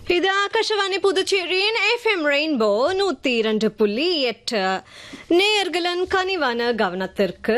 இது ஆகாஷவாணி புதுச்சேரியின் FM rainbow நூத்தி இரண்டு புள்ளி எட்டு நேயர்களின் கனிவான கவனத்திற்கு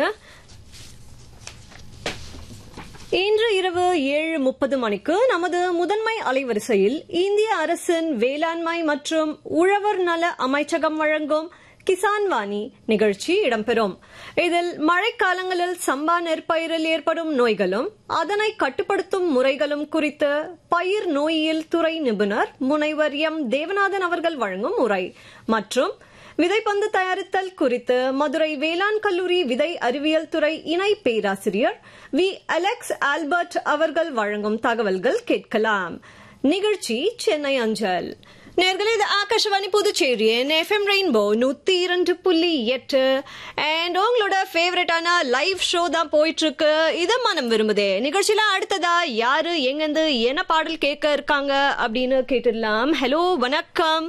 இன்று இரவு ஏழு முப்பது மணிக்கு நமது முதன்மை அலைவரிசையில் இந்திய அரசின் வேளாண்மை மற்றும் உழவர் நல அமைச்சகம் வழங்கும் கிசான் வாணி நிகழ்ச்சி இடம்பெறும் இதில் மழைக்காலங்களில் சம்பா நெற்பயிரில் ஏற்படும் நோய்களும் அதனை கட்டுப்படுத்தும் முறைகளும் குறித்து பயிர் நோயியல் துறை நிபுணர் முனைவர் எம் தேவநாதன் அவர்கள் வழங்கும் உரை மற்றும் விதைப்பந்து தயாரித்தல் குறித்து மதுரை வேளாண் கல்லூரி விதை அறிவியல் துறை இணை பேராசிரியர் வி அலெக்ஸ் ஆல்பர்ட் அவர்கள் வழங்கும் தகவல்கள் கேட்கலாம் நிகழ்ச்சி சென்னை அஞ்சல் நேர்களே இது ஆகாஷவாணி புதுச்சேரியின் எஃப்எம் ரெயின்போ நூத்தி இரண்டு புள்ளி எட்டு அண்ட் உங்களோட ஃபேவரட்டான லைவ் ஷோ தான் போயிட்டு இருக்கு இது மனம் விரும்புதே நிகழ்ச்சியில அடுத்ததா யாரு எங்கிருந்து என்ன பாடல் கேட்க இருக்காங்க அப்படின்னு கேட்டுடலாம் ஹலோ வணக்கம்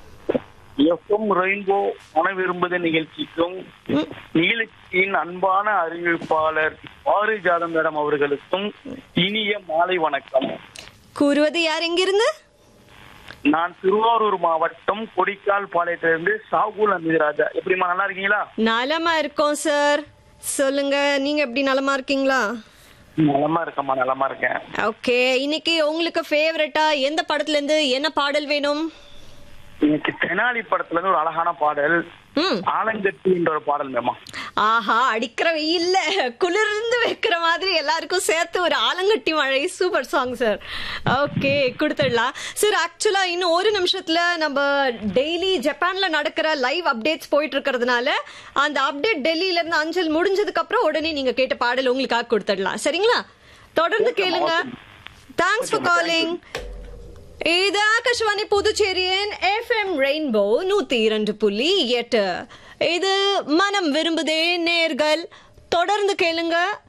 எஃப்எம் ரெயின்போ மன விரும்புத நிகழ்ச்சிக்கும் நிகழ்ச்சியின் அன்பான அறிவிப்பாளர் பாரிஜாதம் மேடம் அவர்களுக்கும் இனிய மாலை வணக்கம் கூறுவது யார் எங்கிருந்து நான் திருவாரூர் மாவட்டம் கொடிக்கால் பாளையத்திலிருந்து சாகுல் அமிதராஜா எப்படிமா நல்லா இருக்கீங்களா நலமா இருக்கோம் சார் சொல்லுங்க நீங்க எப்படி நலமா இருக்கீங்களா நலமா இருக்கம்மா நலமா இருக்கேன் ஓகே இன்னைக்கு உங்களுக்கு ஃபேவரட்டா எந்த படத்துல இருந்து என்ன பாடல் வேணும் இன்னைக்கு தெனாலி படத்துல இருந்து ஒரு அழகான பாடல் ம் ஆலங்கட்டி என்ற ஒரு பாடல் மேமா ஆஹா அடிக்கிற வெயில்ல குளிர்ந்து வைக்கிற மாதிரி எல்லாருக்கும் சேர்த்து ஒரு ஆலங்கட்டி மழை சூப்பர் சாங் சார் ஓகே கொடுத்துடலாம் சார் ஆக்சுவலா இன்னும் ஒரு நிமிஷத்துல நம்ம டெய்லி ஜப்பான்ல நடக்கிற லைவ் அப்டேட்ஸ் போயிட்டு இருக்கிறதுனால அந்த அப்டேட் டெல்லியில இருந்து அஞ்சல் முடிஞ்சதுக்கு அப்புறம் உடனே நீங்க கேட்ட பாடல் உங்களுக்காக கொடுத்துடலாம் சரிங்களா தொடர்ந்து கேளுங்க தேங்க்ஸ் ஃபார் காலிங் இது ஆகாஷவாணி புதுச்சேரியின் எஃப்எம் ரெயின்போ நூத்தி இரண்டு புள்ளி எட்டு இது மனம் விரும்புதே நேர்கள் தொடர்ந்து கேளுங்க